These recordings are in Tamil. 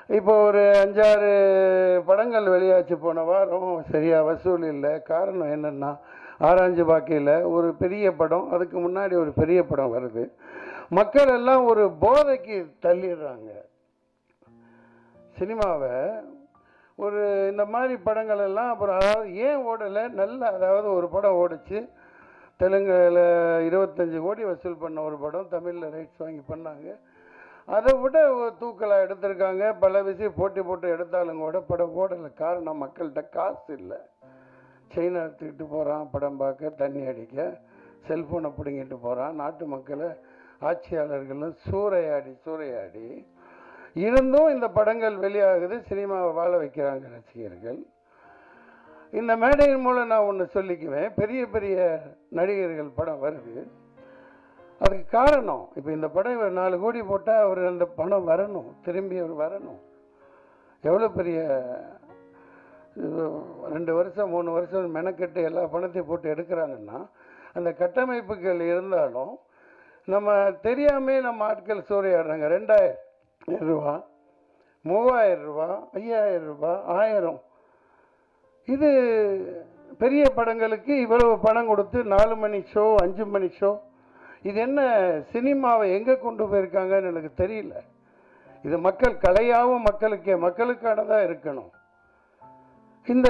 இப்போ ஒரு அஞ்சாறு படங்கள் வெளியாச்சு போன வாரம் சரியா வசூல் இல்லை காரணம் என்னன்னா ஆராய்ஞ்சு பாக்கையில் ஒரு பெரிய படம் அதுக்கு முன்னாடி ஒரு பெரிய படம் வருது மக்கள் எல்லாம் ஒரு போதைக்கு தள்ளிடுறாங்க சினிமாவை ஒரு இந்த மாதிரி படங்கள் எல்லாம் அப்புறம் அதாவது ஏன் ஓடலை நல்ல அதாவது ஒரு படம் ஓடிச்சு தெலுங்குல இருபத்தஞ்சு கோடி வசூல் பண்ண ஒரு படம் தமிழில் ரைட்ஸ் வாங்கி பண்ணாங்க அதை விட ஒரு தூக்கலா எடுத்திருக்காங்க பல விஷயம் போட்டி போட்டு எடுத்தாலும் கூட படம் ஓடலை காரணம் மக்கள்கிட்ட காசு இல்லை செயினை எடுத்துக்கிட்டு போகிறான் படம் பார்க்க தண்ணி அடிக்க செல்ஃபோனை பிடுங்கிட்டு போகிறான் நாட்டு மக்களை ஆட்சியாளர்களும் சூறையாடி சூறையாடி இருந்தும் இந்த படங்கள் வெளியாகுது சினிமாவை வாழ வைக்கிறாங்க ரசிகர்கள் இந்த மேடையின் மூலம் நான் ஒன்று சொல்லிக்குவேன் பெரிய பெரிய நடிகர்கள் படம் வருது அதுக்கு காரணம் இப்போ இந்த படம் இவர் நாலு கோடி போட்டால் அவர் அந்த பணம் வரணும் திரும்பி அவர் வரணும் எவ்வளோ பெரிய இது ரெண்டு வருஷம் மூணு வருஷம் மெனக்கெட்டு எல்லா பணத்தையும் போட்டு எடுக்கிறாங்கன்னா அந்த கட்டமைப்புகள் இருந்தாலும் நம்ம தெரியாமே நம்ம ஆட்கள் சூறையாடுறாங்க ரெண்டாயிரம் ரூபா மூவாயிரம் ரூபா ஐயாயிரம் ரூபா ஆயிரம் இது பெரிய படங்களுக்கு இவ்வளவு பணம் கொடுத்து நாலு மணி ஷோ அஞ்சு மணி ஷோ இது என்ன சினிமாவை எங்கே கொண்டு போயிருக்காங்கன்னு எனக்கு தெரியல இது மக்கள் கலையாகவும் மக்களுக்கே மக்களுக்கானதாக இருக்கணும் இந்த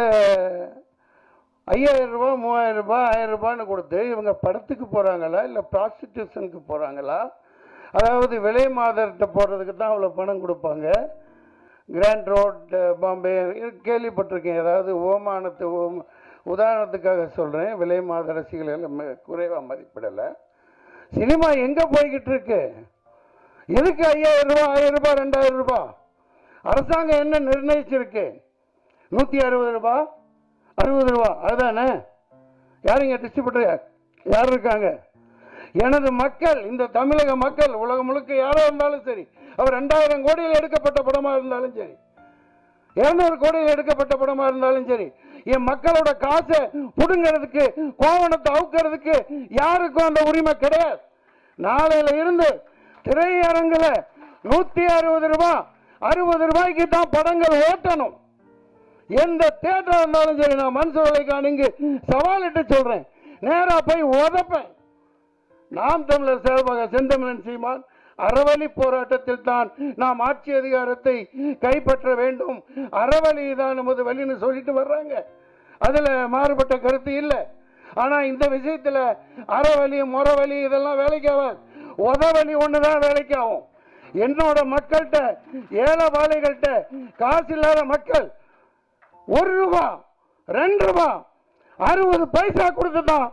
ஐயாயிரம் ரூபா மூவாயிரம் ரூபாய் ஆயிரம் ரூபான்னு கொடுத்து இவங்க படத்துக்கு போகிறாங்களா இல்லை ப்ராஸ்டிடியூஷனுக்கு போகிறாங்களா அதாவது விலை மாதர்கிட்ட போடுறதுக்கு தான் அவ்வளோ பணம் கொடுப்பாங்க கிராண்ட் ரோட் பாம்பே இது கேள்விப்பட்டிருக்கேன் அதாவது ஓமானத்து ஓம் உதாரணத்துக்காக சொல்கிறேன் விலை மாத ரசிகர்கள் குறைவாக மதிப்பிடலை சினிமா எங்கே போய்கிட்டு இருக்கு எதுக்கு ஐயாயிரம் ரூபாய் ஆயிரம் ரூபாய் ரெண்டாயிரம் ரூபாய் அரசாங்கம் என்ன நிர்ணயிச்சிருக்கு நூற்றி அறுபது ரூபா அறுபது ரூபா அதுதானே யாருங்க டிஸ்ட்ரிபியூட்டர் யார் இருக்காங்க எனது மக்கள் இந்த தமிழக மக்கள் உலகம் முழுக்க யாரோ இருந்தாலும் சரி அவர் ரெண்டாயிரம் கோடியில் எடுக்கப்பட்ட படமாக இருந்தாலும் சரி இருநூறு கோடியில் எடுக்கப்பட்ட படமாக இருந்தாலும் சரி என் மக்களோட காசை புடுங்கிறதுக்கு கோவணத்தை அவுக்கிறதுக்கு யாருக்கும் அந்த உரிமை கிடையாது நாளையில இருந்து திரையரங்குல நூத்தி அறுபது ரூபாய் அறுபது ரூபாய்க்கு தான் படங்கள் ஓட்டணும் எந்த தேட்டரா இருந்தாலும் சரி நான் மன்சூர் அலிகானுக்கு சவாலிட்டு சொல்றேன் நேரா போய் உதப்பேன் நாம் தமிழர் சார்பாக செந்தமிழன் சீமான் அறவழி போராட்டத்தில் தான் நாம் ஆட்சி அதிகாரத்தை கைப்பற்ற வேண்டும் அறவழி தான் நமது வழின்னு சொல்லிட்டு வர்றாங்க அதுல மாறுபட்ட கருத்து இல்லை ஆனா இந்த விஷயத்துல அறவழி முறவழி இதெல்லாம் வேலைக்கு ஆகாது உதவழி ஒண்ணுதான் வேலைக்கு ஆகும் என்னோட மக்கள்கிட்ட ஏழை வாழைகள்கிட்ட காசு இல்லாத மக்கள் ஒரு ரூபா ரெண்டு ரூபா அறுபது பைசா கொடுத்து தான்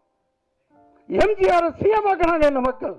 எம்ஜிஆர் சிஎம் ஆக்கினாங்க இந்த மக்கள்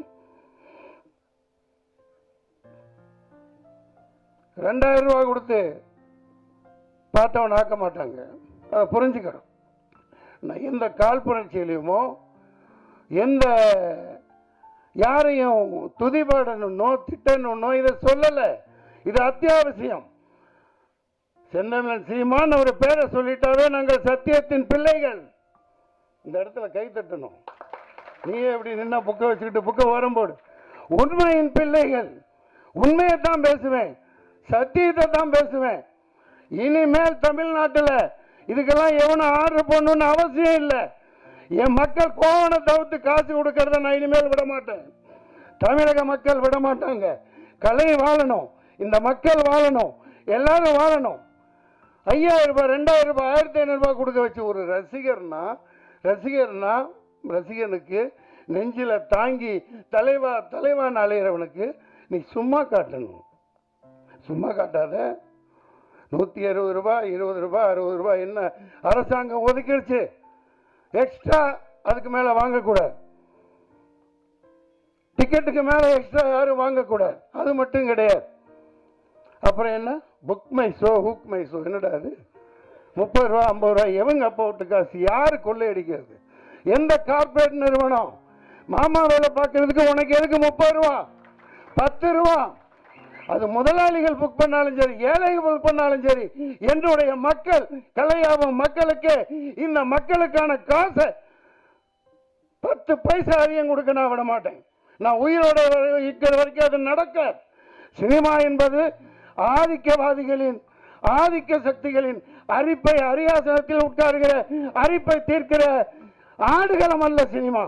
ரெண்டாயிரம் ரூபாய் கொடுத்து பார்த்தவன் ஆக்க மாட்டாங்க அதை புரிஞ்சுக்கணும் நான் எந்த காழ்ப்புணர்ச்சியிலையுமோ எந்த யாரையும் துதிபாடணும்னோ திட்டணும்னோ இதை சொல்லலை இது அத்தியாவசியம் செந்தமிழன் சீமான் ஒரு பேரை சொல்லிட்டாவே நாங்கள் சத்தியத்தின் பிள்ளைகள் இந்த இடத்துல கை தட்டணும் நீயே எப்படி நின்னா புக்கை வச்சுக்கிட்டு புக்கை ஓரம் போடு உண்மையின் பிள்ளைகள் உண்மையை தான் பேசுவேன் சத்தியத்தை தான் பேசுவேன் இனிமேல் தமிழ்நாட்டில் இதுக்கெல்லாம் எவனும் ஆர்டர் பண்ணணும்னு அவசியம் இல்லை என் மக்கள் கோவண தவிர்த்து காசு கொடுக்கறத நான் இனிமேல் விட மாட்டேன் தமிழக மக்கள் விட மாட்டாங்க கலை வாழணும் இந்த மக்கள் வாழணும் எல்லாரும் வாழணும் ஐயாயிரம் ரூபாய் ரெண்டாயிரம் ரூபாய் ஆயிரத்தி ஐநூறுரூபா கொடுக்க வச்சு ஒரு ரசிகர்னா ரசிகர்னா ரசிகனுக்கு நெஞ்சில தாங்கி தலைவா தலைவான் அலையிறவனுக்கு நீ சும்மா காட்டணும் சும்மா காட்டாத நூற்றி அறுபது ரூபாய் இருபது ரூபாய் அறுபது ரூபாய் என்ன அரசாங்கம் ஒதுக்கிடுச்சு எக்ஸ்ட்ரா அதுக்கு மேலே வாங்கக்கூடாது டிக்கெட்டுக்கு மேலே எக்ஸ்ட்ரா யாரும் வாங்கக்கூடாது அது மட்டும் கிடையாது அப்புறம் என்ன Book My Show hook my show என்னடா அது முப்பது ரூபா ஐம்பது ரூபா எவங்க அப்பா விட்டு காசு யாரு கொள்ளையடிக்கிறது எந்த கார்ப்பரேட் நிறுவனம் மாமா வேலை பார்க்கறதுக்கு உனக்கு எதுக்கு முப்பது ரூபா பத்து ரூபா அது முதலாளிகள் புக் பண்ணாலும் சரி ஏழைகள் புக் பண்ணாலும் சரி என்னுடைய மக்கள் கலையாபம் மக்களுக்கு இந்த மக்களுக்கான காசை பத்து பைசா அதிகம் கொடுக்க நான் விட மாட்டேன் நான் உயிரோட வரை- இருக்கிற வரைக்கும் அது நடக்க சினிமா என்பது ஆதிக்கவாதிகளின் ஆதிக்க சக்திகளின் அரிப்பை அரியாசனத்தில் உட்காருகிற அரிப்பை தீர்க்கிற ஆடுகளம் அல்ல சினிமா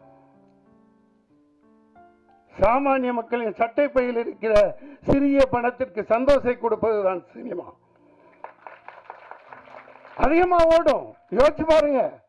சாமானிய மக்களின் சட்டை பையில் இருக்கிற சிறிய பணத்திற்கு சந்தோஷம் கொடுப்பதுதான் சினிமா அதிகமா ஓடும் யோசிச்சு பாருங்க